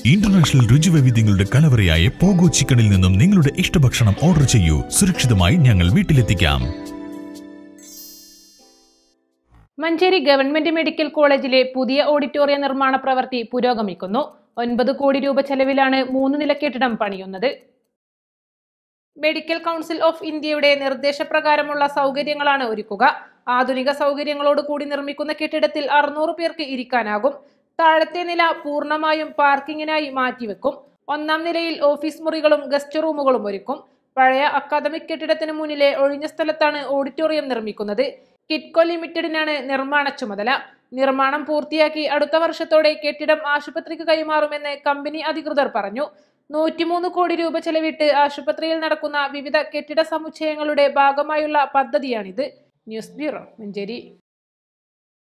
international രുചിവൈവിധ്യങ്ങളുടെ കലവറയായ pogo ചിക്കനിൽ നിന്നും നിങ്ങളുടെ ഇഷ്ടഭക്ഷണം ഓർഡർ ചെയ്യൂ സുരക്ഷിതമായി ഞങ്ങൾ വീട്ടിലെത്തിക്കാം മഞ്ചേരി ഗവൺമെന്റ് മെഡിക്കൽ കോളേജിലെ പുതിയ ഓഡിറ്റോറിയം നിർമ്മാണ പ്രവൃത്തി പുരോഗമിക്കുന്നു ഒൻപത് കോടി രൂപ ചെലവിലാണ് മൂന്ന് നില കെട്ടിടം പണിയുന്നത് മെഡിക്കൽ കൗൺസിൽ ഓഫ് ഇന്ത്യയുടെ നിർദ്ദേശപ്രകാരമുള്ള സൗകര്യങ്ങളാണ് ഒരുക്കുക ആധുനിക സൗകര്യങ്ങളോട് കൂടി നിർമ്മിക്കുന്ന കെട്ടിടത്തിൽ അറുന്നൂറ് പേർക്ക് ഇരിക്കാനാകും താഴത്തെ നില പൂർണ്ണമായും പാർക്കിങ്ങിനായി മാറ്റിവെക്കും ഒന്നാം നിലയിൽ ഓഫീസ് മുറികളും ഗസ്റ്റ് റൂമുകളും ഒരുക്കും പഴയ അക്കാദമിക് കെട്ടിടത്തിന് മുന്നിലെ ഒഴിഞ്ഞ സ്ഥലത്താണ് ഓഡിറ്റോറിയം നിർമ്മിക്കുന്നത് കിറ്റ്കോ ലിമിറ്റഡിനാണ് നിർമ്മാണ ചുമതല നിർമ്മാണം പൂർത്തിയാക്കി അടുത്ത വർഷത്തോടെ കെട്ടിടം ആശുപത്രിക്ക് കൈമാറുമെന്ന് കമ്പനി അധികൃതർ പറഞ്ഞു നൂറ്റിമൂന്ന് കോടി രൂപ ചെലവിട്ട് ആശുപത്രിയിൽ നടക്കുന്ന വിവിധ കെട്ടിട സമുച്ചയങ്ങളുടെ ഭാഗമായുള്ള പദ്ധതിയാണിത് ന്യൂസ് ബ്യൂറോ മഞ്ചേരി